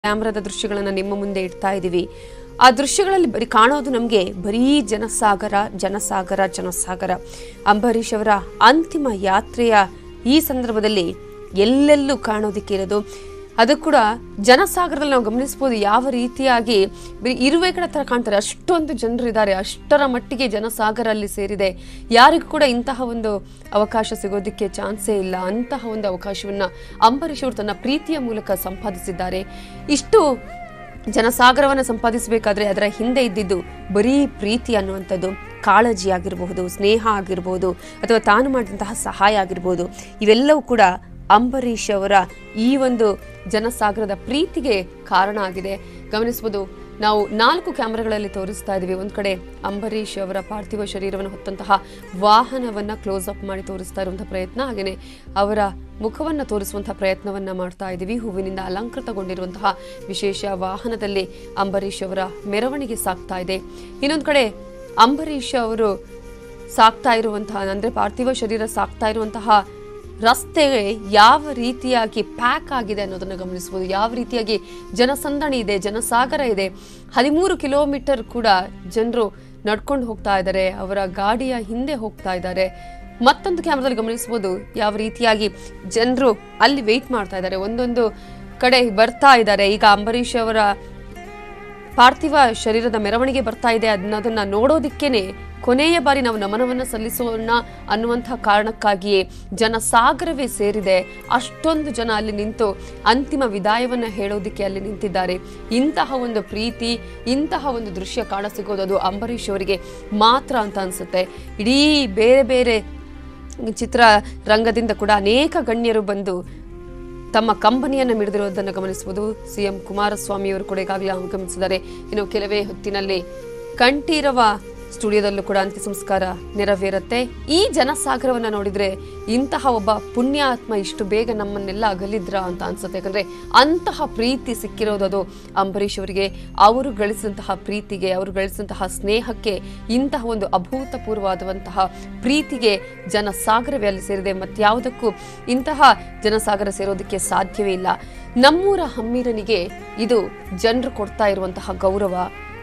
ಕ್ಯಾಮ್ರಾದ ದೃಶ್ಯಗಳನ್ನು ನಿಮ್ಮ ಮುಂದೆ ಇಡ್ತಾ ಇದ್ದೀವಿ ಆ ದೃಶ್ಯಗಳಲ್ಲಿ ಬರೀ ಕಾಣೋದು ನಮಗೆ ಬರೀ ಜನಸಾಗರ ಜನಸಾಗರ ಜನಸಾಗರ ಅಂಬರೀಷ್ ಅವರ ಅಂತಿಮ ಯಾತ್ರೆಯ ಈ ಸಂದರ್ಭದಲ್ಲಿ ಎಲ್ಲೆಲ್ಲೂ ಕಾಣೋದಕ್ಕೆ ಇರೋದು ಅದು ಕೂಡ ಜನಸಾಗರದಲ್ಲಿ ನಾವು ಗಮನಿಸ್ಬೋದು ಯಾವ ರೀತಿಯಾಗಿ ಬರೀ ಇರುವೆ ಕಡೆ ಥರ ಕಾಣ್ತಾರೆ ಅಷ್ಟೊಂದು ಜನರು ಇದ್ದಾರೆ ಅಷ್ಟರ ಮಟ್ಟಿಗೆ ಜನಸಾಗರ ಅಲ್ಲಿ ಸೇರಿದೆ ಯಾರಿಗೂ ಕೂಡ ಇಂತಹ ಒಂದು ಅವಕಾಶ ಸಿಗೋದಕ್ಕೆ ಚಾನ್ಸೇ ಇಲ್ಲ ಅಂತಹ ಒಂದು ಅವಕಾಶವನ್ನ ಅಂಬರೀಷ್ ಅವರು ತನ್ನ ಪ್ರೀತಿಯ ಮೂಲಕ ಸಂಪಾದಿಸಿದ್ದಾರೆ ಇಷ್ಟು ಜನಸಾಗರವನ್ನು ಸಂಪಾದಿಸಬೇಕಾದ್ರೆ ಅದರ ಹಿಂದೆ ಇದ್ದಿದ್ದು ಬರೀ ಪ್ರೀತಿ ಅನ್ನುವಂಥದ್ದು ಕಾಳಜಿ ಆಗಿರಬಹುದು ಸ್ನೇಹ ಆಗಿರ್ಬೋದು ಅಥವಾ ತಾನು ಮಾಡಿದಂತಹ ಸಹಾಯ ಆಗಿರ್ಬೋದು ಇವೆಲ್ಲವೂ ಕೂಡ ಅಂಬರೀಷ್ ಅವರ ಈ ಒಂದು ಜನಸಾಗರದ ಪ್ರೀತಿಗೆ ಕಾರಣ ಆಗಿದೆ ಗಮನಿಸಬಹುದು ನಾವು ನಾಲ್ಕು ಕ್ಯಾಮೆರಾಗಳಲ್ಲಿ ತೋರಿಸ್ತಾ ಇದ್ದೀವಿ ಒಂದು ಕಡೆ ಅಂಬರೀಷ್ ಅವರ ಪಾರ್ಥಿವ ಶರೀರವನ್ನು ಹೊತ್ತಂತಹ ವಾಹನವನ್ನ ಕ್ಲೋಸ್ ಅಪ್ ಮಾಡಿ ತೋರಿಸ್ತಾ ಇರುವಂತಹ ಪ್ರಯತ್ನ ಹಾಗೆಯೇ ಅವರ ಮುಖವನ್ನು ತೋರಿಸುವಂತಹ ಪ್ರಯತ್ನವನ್ನ ಮಾಡ್ತಾ ಇದ್ದೀವಿ ಹೂವಿನಿಂದ ಅಲಂಕೃತಗೊಂಡಿರುವಂತಹ ವಿಶೇಷ ವಾಹನದಲ್ಲಿ ಅಂಬರೀಷ್ ಅವರ ಮೆರವಣಿಗೆ ಸಾಗ್ತಾ ಇದೆ ಇನ್ನೊಂದು ಕಡೆ ಅಂಬರೀಷ್ ಅವರು ಸಾಕ್ತಾ ಇರುವಂತಹ ಅಂದ್ರೆ ಪಾರ್ಥಿವ ಶರೀರ ಸಾಕ್ತಾ ಇರುವಂತಹ ರಸ್ತೆ ಯಾವ ರೀತಿಯಾಗಿ ಪ್ಯಾಕ್ ಆಗಿದೆ ಅನ್ನೋದನ್ನು ಗಮನಿಸಬಹುದು ಯಾವ ರೀತಿಯಾಗಿ ಜನಸಂದಣಿ ಇದೆ ಜನಸಾಗರ ಇದೆ ಹದಿಮೂರು ಕಿಲೋಮೀಟರ್ ಕೂಡ ಜನರು ನಡ್ಕೊಂಡು ಹೋಗ್ತಾ ಇದ್ದಾರೆ ಅವರ ಗಾಡಿಯ ಹಿಂದೆ ಹೋಗ್ತಾ ಇದ್ದಾರೆ ಮತ್ತೊಂದು ಕ್ಯಾಮ್ರಾದಲ್ಲಿ ಗಮನಿಸಬಹುದು ಯಾವ ರೀತಿಯಾಗಿ ಜನರು ಅಲ್ಲಿ ವೆಯ್ಟ್ ಮಾಡ್ತಾ ಇದ್ದಾರೆ ಒಂದೊಂದು ಕಡೆ ಬರ್ತಾ ಇದ್ದಾರೆ ಈಗ ಅಂಬರೀಷ್ ಅವರ ಪಾರ್ಥಿವ ಶರೀರದ ಮೆರವಣಿಗೆ ಬರ್ತಾ ಇದೆ ಅನ್ನೋದನ್ನ ನೋಡೋದಿಕ್ಕೇನೆ ಕೊನೆಯ ಬಾರಿ ನಾವು ನಮನವನ್ನು ಸಲ್ಲಿಸೋಣ ಅನ್ನುವಂತಹ ಕಾರಣಕ್ಕಾಗಿಯೇ ಜನಸಾಗರವೇ ಸೇರಿದೆ ಅಷ್ಟೊಂದು ಜನ ಅಲ್ಲಿ ನಿಂತು ಅಂತಿಮ ವಿದಾಯವನ್ನ ಹೇಳೋದಿಕ್ಕೆ ಅಲ್ಲಿ ನಿಂತಿದ್ದಾರೆ ಇಂತಹ ಒಂದು ಪ್ರೀತಿ ಇಂತಹ ಒಂದು ದೃಶ್ಯ ಕಾಣಸಿಗೋದು ಅದು ಅಂಬರೀಷ್ ಅವರಿಗೆ ಮಾತ್ರ ಅಂತ ಅನ್ಸುತ್ತೆ ಇಡೀ ಬೇರೆ ಬೇರೆ ಚಿತ್ರ ರಂಗದಿಂದ ಕೂಡ ಅನೇಕ ಗಣ್ಯರು ಬಂದು ತಮ್ಮ ಕಂಪನಿಯನ್ನು ಮಿಡಿದಿರುವುದನ್ನು ಗಮನಿಸಬಹುದು ಸಿಎಂ ಕುಮಾರಸ್ವಾಮಿ ಅವರು ಕೂಡ ಈಗಾಗಲೇ ಆಗಮಿಸಿದ್ದಾರೆ ಇನ್ನು ಕೆಲವೇ ಹೊತ್ತಿನಲ್ಲಿ ಕಂಠೀರವ ಸ್ಟುಡಿಯೋದಲ್ಲೂ ಕೂಡ ಅಂತ್ಯ ಸಂಸ್ಕಾರ ನೆರವೇರುತ್ತೆ ಈ ಜನಸಾಗರವನ್ನ ನೋಡಿದ್ರೆ ಇಂತಹ ಒಬ್ಬ ಪುಣ್ಯಾತ್ಮ ಇಷ್ಟು ಬೇಗ ನಮ್ಮನ್ನೆಲ್ಲ ಅಗಲಿದ್ರ ಅಂತ ಅನ್ಸುತ್ತೆ ಯಾಕಂದ್ರೆ ಅಂತಹ ಪ್ರೀತಿ ಸಿಕ್ಕಿರೋದು ಅದು ಅಂಬರೀಷ್ ಅವರಿಗೆ ಅವರು ಗಳಿಸಿದಂತಹ ಪ್ರೀತಿಗೆ ಅವರು ಗಳಿಸಿದಂತಹ ಸ್ನೇಹಕ್ಕೆ ಇಂತಹ ಒಂದು ಅಭೂತಪೂರ್ವವಾದಂತಹ ಪ್ರೀತಿಗೆ ಜನಸಾಗರವೇ ಅಲ್ಲಿ ಸೇರಿದೆ ಮತ್ಯಾವುದಕ್ಕೂ ಇಂತಹ ಜನಸಾಗರ ಸೇರೋದಕ್ಕೆ ಸಾಧ್ಯವೇ ಇಲ್ಲ ನಮ್ಮೂರ ಹಮ್ಮೀರನಿಗೆ ಇದು ಜನರು ಕೊಡ್ತಾ ಇರುವಂತಹ ಗೌರವ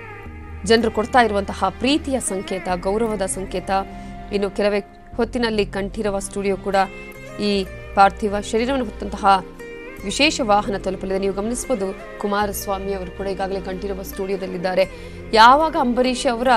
ಜನರು ಕೊಡ್ತಾ ಇರುವಂತಹ ಪ್ರೀತಿಯ ಸಂಕೇತ ಗೌರವದ ಸಂಕೇತ ಇನ್ನು ಕೆಲವೇ ಹೊತ್ತಿನಲ್ಲಿ ಕಂಠೀರವ ಸ್ಟುಡಿಯೋ ಕೂಡ ಈ ಪಾರ್ಥಿವ ಶರೀರವನ್ನು ಹೊತ್ತಂತಹ ವಿಶೇಷ ವಾಹನ ತಲುಪಲಿದೆ ನೀವು ಗಮನಿಸಬಹುದು ಕುಮಾರಸ್ವಾಮಿ ಅವರು ಕೂಡ ಈಗಾಗಲೇ ಕಂಠೀರವ ಸ್ಟುಡಿಯೋದಲ್ಲಿದ್ದಾರೆ ಯಾವಾಗ ಅಂಬರೀಷ್ ಅವರ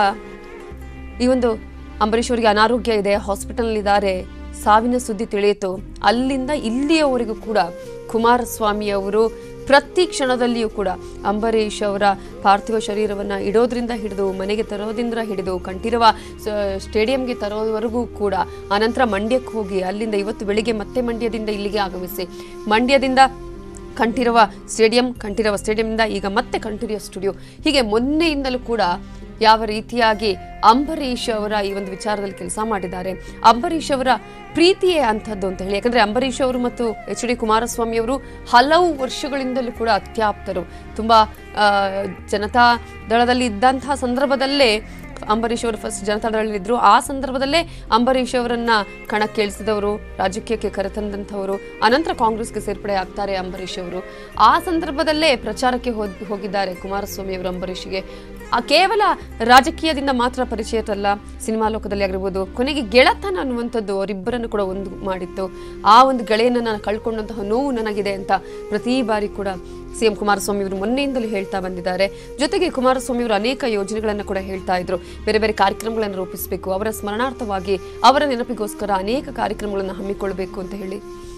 ಈ ಒಂದು ಅಂಬರೀಷ್ ಅವರಿಗೆ ಅನಾರೋಗ್ಯ ಇದೆ ಹಾಸ್ಪಿಟಲ್ನಲ್ಲಿದ್ದಾರೆ ಸಾವಿನ ಸುದ್ದಿ ತಿಳಿಯಿತು ಅಲ್ಲಿಂದ ಇಲ್ಲಿಯವರೆಗೂ ಕೂಡ ಕುಮಾರಸ್ವಾಮಿ ಅವರು ಪ್ರತಿ ಕ್ಷಣದಲ್ಲಿಯೂ ಕೂಡ ಅಂಬರೀಷ್ ಅವರ ಪಾರ್ಥಿವ ಶರೀರವನ್ನು ಇಡೋದ್ರಿಂದ ಹಿಡಿದು ಮನೆಗೆ ತರೋದ್ರಿಂದ ಹಿಡಿದು ಕಂಠೀರವ ಸ- ಸ್ಟೇಡಿಯಂಗೆ ತರೋವರೆಗೂ ಕೂಡ ಆನಂತರ ಮಂಡ್ಯಕ್ಕೆ ಹೋಗಿ ಅಲ್ಲಿಂದ ಇವತ್ತು ಬೆಳಿಗ್ಗೆ ಮತ್ತೆ ಮಂಡ್ಯದಿಂದ ಇಲ್ಲಿಗೆ ಆಗಮಿಸಿ ಮಂಡ್ಯದಿಂದ ಕಂಠೀರವ ಸ್ಟೇಡಿಯಂ ಕಂಠೀರವ ಸ್ಟೇಡಿಯಂನಿಂದ ಈಗ ಮತ್ತೆ ಕಂಠೀರವ ಸ್ಟುಡಿಯೋ ಹೀಗೆ ಮೊನ್ನೆಯಿಂದಲೂ ಕೂಡ ಯಾವ ರೀತಿಯಾಗಿ ಅಂಬರೀಷ್ ಅವರ ಈ ಒಂದು ವಿಚಾರದಲ್ಲಿ ಕೆಲಸ ಮಾಡಿದ್ದಾರೆ ಅಂಬರೀಷ್ ಅವರ ಪ್ರೀತಿಯೇ ಅಂಥದ್ದು ಅಂತ ಹೇಳಿ ಯಾಕಂದ್ರೆ ಅಂಬರೀಷ್ ಅವರು ಮತ್ತು ಎಚ್ ಡಿ ಕುಮಾರಸ್ವಾಮಿ ಅವರು ಹಲವು ವರ್ಷಗಳಿಂದಲೂ ಕೂಡ ಅತ್ಯಾಪ್ತರು ತುಂಬಾ ಆ, ಜನತಾ ದಳದಲ್ಲಿ ಇದ್ದಂತಹ ಸಂದರ್ಭದಲ್ಲೇ ಅಂಬರೀಷ್ ಅವರು ಫಸ್ಟ್ ಜನತಾದಳದಲ್ಲಿದ್ದರು ಆ ಸಂದರ್ಭದಲ್ಲೇ ಅಂಬರೀಷ್ ಅವರನ್ನ ಕಣಕ್ಕೆ ಇಳಿಸಿದವರು ರಾಜಕೀಯಕ್ಕೆ ಕರೆತಂದಂಥವರು ಅನಂತರ ಕಾಂಗ್ರೆಸ್ಗೆ ಸೇರ್ಪಡೆ ಆಗ್ತಾರೆ ಅಂಬರೀಷ್ ಅವರು ಆ ಸಂದರ್ಭದಲ್ಲೇ ಪ್ರಚಾರಕ್ಕೆ ಹೋದ್- ಹೋಗಿದ್ದಾರೆ ಕುಮಾರಸ್ವಾಮಿ ಅವರು ಅಂಬರೀಷ್ಗೆ ಆ ಕೇವಲ ರಾಜಕೀಯದಿಂದ ಮಾತ್ರ ಪರಿಚಯತಲ್ಲ ಸಿನಿಮಾ ಲೋಕದಲ್ಲಿ ಆಗಿರ್ಬೋದು ಕೊನೆಗೆ ಗೆಳತನ ಅನ್ನುವಂಥದ್ದು ಅವರಿಬ್ಬರನ್ನು ಕೂಡ ಒಂದು ಮಾಡಿತ್ತು ಆ ಒಂದು ಗೆಳೆಯನ್ನ ನಾನು ಕಳ್ಕೊಂಡಂತಹ ನೋವು ನನಗಿದೆ ಅಂತ ಪ್ರತಿ ಬಾರಿ ಕೂಡ ಸಿಎಂ ಕುಮಾರಸ್ವಾಮಿ ಅವರು ಮೊನ್ನೆಯಿಂದಲೂ ಹೇಳ್ತಾ ಬಂದಿದ್ದಾರೆ ಜೊತೆಗೆ ಕುಮಾರಸ್ವಾಮಿ ಅವರು ಅನೇಕ ಯೋಜನೆಗಳನ್ನು ಕೂಡ ಹೇಳ್ತಾ ಇದ್ರು ಬೇರೆ ಬೇರೆ ಕಾರ್ಯಕ್ರಮಗಳನ್ನು ರೂಪಿಸಬೇಕು ಅವರ ಸ್ಮರಣಾರ್ಥವಾಗಿ ಅವರ ನೆನಪಿಗೋಸ್ಕರ ಅನೇಕ ಕಾರ್ಯಕ್ರಮಗಳನ್ನು ಹಮ್ಮಿಕೊಳ್ಬೇಕು ಅಂತ ಹೇಳಿ